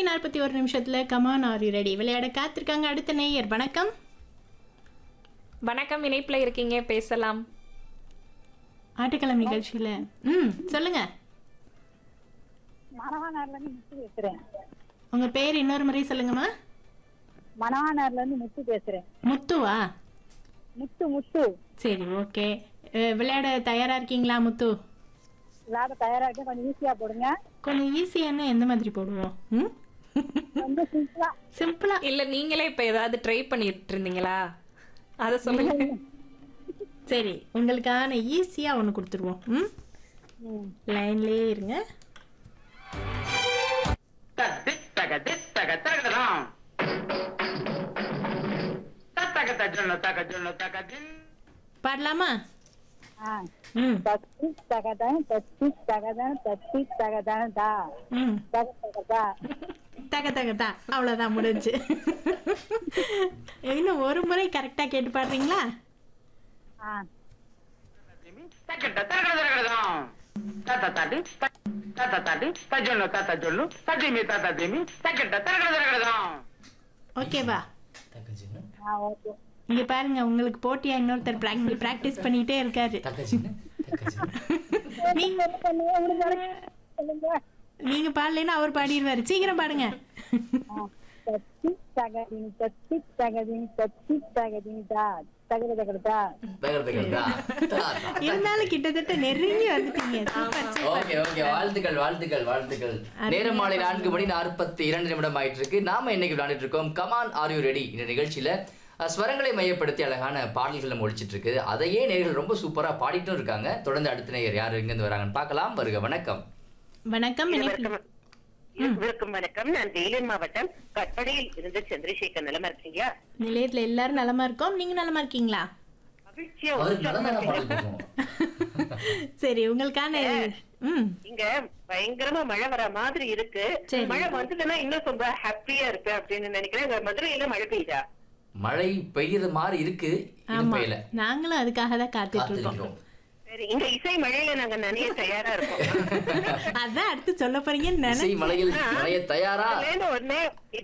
நாற்பத்தி ஒரு நிமிஷத்துல கமான் ஆர் யூ ரெடி விளையாட காத்திருக்காங்க அடுத்த நேயர் வணக்கம் வணக்கம் இணைப்புல இருக்கீங்க பேசலாம் ஆட்டுக்களம் நிகழ்ச்சியில ம் சொல்லுங்க மணவானார்ல இருந்து முத்து பேசுறேன் உங்க பேர் இன்னொரு முறை சொல்லுங்கம்மா மணவானார்ல இருந்து முத்து பேசுறேன் முத்துவா முத்து முத்து சரி ஓகே விளையாட தயாரா இருக்கீங்களா முத்து விளையாட தயாரா இருக்கு கொஞ்சம் ஈஸியா போடுங்க கொஞ்சம் ஈஸியான எந்த மாதிரி போடுவோம் ம் ரொம்ப சிம்பிளா சிம்பிளா இல்ல நீங்களே இப்ப ஏதாவது ட்ரை பண்ணிட்டு இருந்தீங்களா அத சொல்லுங்க சரி உங்களுக்கான ஈஸியா ஒன்று கொடுத்துருவோம் ம் ம். லைன்லயே இருங்க தக தித்தக தகதலாம் தத்தக தஜொன்ன தக ஜொன்ன தக தின் பாடலாமா ஆ ம் தத்தி தகதான் தத்தி தகதான் தத்தி தகதான் தா ம் தக தகதா தக தக தா அவ்வளோதான் முடிஞ்சு இன்னும் ஒரு முறை கரெக்டாக கேட்டு பாடுறீங்களா ஆ தக்கட்ட தகட தகடலாம் தத்த தாடி தத்த தாடி தஜொன்ன தத்த ஜொல்லு தஜிமி தத்த திமி தக்கட்ட தகட தகடலாம் ஓகேவா ஆ ஓகே இங்க பாருங்க உங்களுக்கு போட்டியா இன்னொருத்தர் ப்ராக் ப்ராக்டிஸ் பண்ணிட்டே இருக்காரு நீங்க என்ன பண்ணுங்க உங்களுக்கு சொல்லுங்க நீங்க பாடலைன்னா அவர் பாடிடுவாரு சீக்கிரம் பாடுங்க ஆ. தத்தி தகதின் தத்தி தகதின் தத்தி தகதின் தா தகத தகதா இருந்தாலும் கிட்டத்தட்ட நெருங்கி வந்துட்டீங்க சூப்பர் சூப்பர் ஓகே ஓகே வாழ்த்துக்கள் வாழ்த்துக்கள் வாழ்த்துக்கள் நேரம் மாலை நான்கு மணி நாற்பத்தி இரண்டு நிமிடம் ஆயிட்டு இருக்கு நாம இன்னைக்கு விளையாண்டுட்டு இருக்கோம் கமான் ஆர் யூ ரெடி இந்த நிகழ்ச்சியில அஹ், ஸ்வரங்களை மையப்படுத்தி அழகான பாடல்கள் நம்ம ஒழிச்சிட்டு இருக்கு அதையே நேர்கள் ரொம்ப சூப்பரா பாடிட்டும் இருக்காங்க தொடர்ந்து அடுத்த நேயர் யார் எங்கிருந்து வராங்கன்னு பார்க்கலாம் வருக வணக்கம் வணக்கம் இணைப்பில் இருவருக்கும் வணக்கம் நான் வேலூர் மாவட்டம் கட்படையில் இருந்து சந்திரசேகர் நிலமா இருக்கீங்க நிலையத்துல எல்லாரும் நலமா இருக்கோம் நீங்க நலமா இருக்கீங்களா மகிழ்ச்சியா அவருக்கு உற்சாகமா நல்ல இருக்கீங்க. பாடல் போகும் சரி உங்களுக்கான ம் இங்க பயங்கரமா மழை வர மாதிரி இருக்கு சரி. மழை வந்ததுன்னா இன்னும் ரொம்ப ஹாப்பியா இருப்பேன் அப்படின்னு நினைக்கிறேன் இங்க மதுரையில மழை பெய்யுதா மழை பெய்யுற மாதிரி இருக்கு இது ஆமா பெய்யல நாங்களும் அதுக்காக தான் காத்துட்டு இருக்கோம் காத்திருக்கிறோம் சரி இந்த இசை மழையில நாங்க நனைய தயாரா இருக்கோம் அதான் அடுத்து சொல்ல போறீங்கன்னு இசை நினைச்சேன் மலையில் மழைய தயாரா அதுல இருந்து உடனே